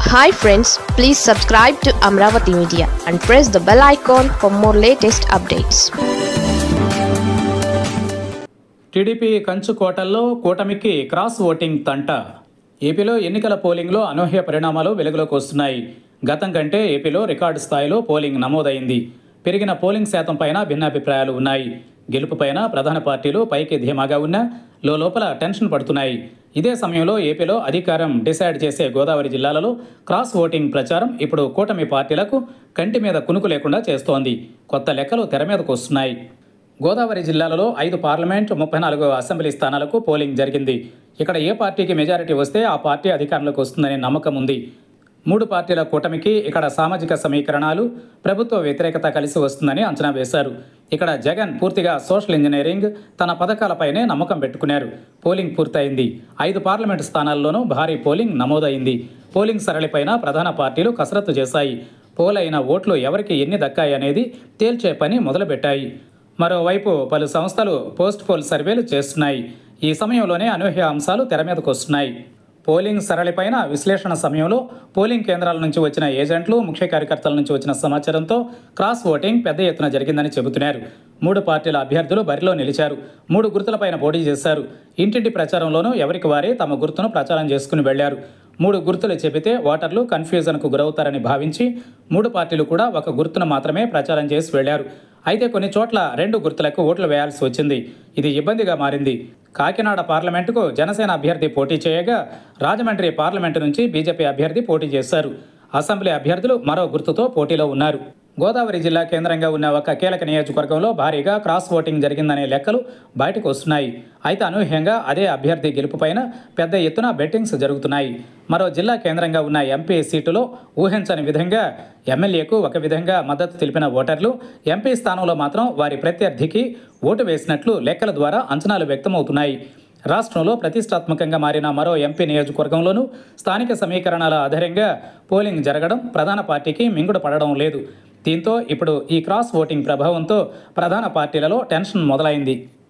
hi friends please subscribe to Amaravati media and press the bell icon for more latest updates TDP కంచుకోటల్లో కూటమికి cross voting తంట ఏపీలో ఎన్నికల పోలింగ్లో అనూహ్య పరిణామాలు వెలుగులోకి వస్తున్నాయి గతం కంటే ఏపీలో రికార్డు స్థాయిలో పోలింగ్ నమోదైంది పెరిగిన పోలింగ్ శాతం పైన భిన్నాభిప్రాయాలు ఉన్నాయి గెలుపుపైన ప్రధాన పార్టీలు పైకి ధీమాగా ఉన్నా లోపల టెన్షన్ పడుతున్నాయి ఇదే సమయంలో ఏపీలో అధికారం డిసైడ్ చేసే గోదావరి జిల్లాలలో క్రాస్ ఓటింగ్ ప్రచారం ఇప్పుడు కూటమి పార్టీలకు కంటి మీద కునుకు లేకుండా చేస్తోంది కొత్త లెక్కలు తెర మీదకు వస్తున్నాయి గోదావరి జిల్లాలలో ఐదు పార్లమెంట్ ముప్పై నాలుగు అసెంబ్లీ స్థానాలకు పోలింగ్ జరిగింది ఇక్కడ ఏ పార్టీకి మెజారిటీ వస్తే ఆ పార్టీ అధికారంలోకి వస్తుందనే నమ్మకం ఉంది మూడు పార్టీల కూటమికి ఇక్కడ సామాజిక సమీకరణాలు ప్రభుత్వ వ్యతిరేకత కలిసి వస్తుందని అంచనా వేశారు ఇక్కడ జగన్ పూర్తిగా సోషల్ ఇంజనీరింగ్ తన పథకాలపైనే నమ్మకం పెట్టుకున్నారు పోలింగ్ పూర్తయింది ఐదు పార్లమెంటు స్థానాల్లోనూ భారీ పోలింగ్ నమోదైంది పోలింగ్ సరళిపైన ప్రధాన పార్టీలు కసరత్తు చేశాయి పోలైన ఓట్లు ఎవరికి ఎన్ని దక్కాయి అనేది తేల్చే పని మొదలుపెట్టాయి మరోవైపు పలు సంస్థలు పోస్ట్ పోల్ సర్వేలు చేస్తున్నాయి ఈ సమయంలోనే అనూహ్య అంశాలు తెర మీదకు వస్తున్నాయి పోలింగ్ సరళిపైన విశ్లేషణ సమయంలో పోలింగ్ కేంద్రాల నుంచి వచ్చిన ఏజెంట్లు ముఖ్య కార్యకర్తల నుంచి వచ్చిన సమాచారంతో క్రాస్ ఓటింగ్ పెద్ద ఎత్తున జరిగిందని చెబుతున్నారు మూడు పార్టీల అభ్యర్థులు బరిలో నిలిచారు మూడు గుర్తులపైన పోటీ చేశారు ఇంటింటి ప్రచారంలోనూ ఎవరికి వారే తమ గుర్తును ప్రచారం చేసుకుని వెళ్లారు మూడు గుర్తులు చెబితే ఓటర్లు కన్ఫ్యూజన్కు గురవుతారని భావించి మూడు పార్టీలు కూడా ఒక గుర్తును మాత్రమే ప్రచారం చేసి వెళ్లారు అయితే కొన్ని చోట్ల రెండు గుర్తులకు ఓట్లు వేయాల్సి వచ్చింది ఇది ఇబ్బందిగా మారింది కాకినాడ పార్లమెంటుకు జనసేన అభ్యర్థి పోటీ చేయగా రాజమండ్రి పార్లమెంటు నుంచి బీజేపీ అభ్యర్థి పోటీ చేశారు అసెంబ్లీ అభ్యర్థులు మరో గుర్తుతో పోటీలో ఉన్నారు గోదావరి జిల్లా కేంద్రంగా ఉన్న ఒక కీలక నియోజకవర్గంలో భారీగా క్రాస్ ఓటింగ్ జరిగిందనే లెక్కలు బయటకు వస్తున్నాయి అయితే అనూహ్యంగా అదే అభ్యర్థి గెలుపుపైన పెద్ద ఎత్తున బెట్టింగ్స్ జరుగుతున్నాయి మరో జిల్లా కేంద్రంగా ఉన్న ఎంపీ సీటులో ఊహించని విధంగా ఎమ్మెల్యేకు ఒక విధంగా మద్దతు తెలిపిన ఓటర్లు ఎంపీ స్థానంలో మాత్రం వారి ప్రత్యర్థికి ఓటు వేసినట్లు లెక్కల ద్వారా అంచనాలు వ్యక్తమవుతున్నాయి రాష్ట్రంలో ప్రతిష్టాత్మకంగా మారిన మరో ఎంపీ నియోజకవర్గంలోనూ స్థానిక సమీకరణాల ఆధారంగా పోలింగ్ జరగడం ప్రధాన పార్టీకి మింగుడు పడడం లేదు దీంతో ఇప్పుడు ఈ క్రాస్ ఓటింగ్ ప్రభావంతో ప్రధాన పార్టీలలో టెన్షన్ మొదలైంది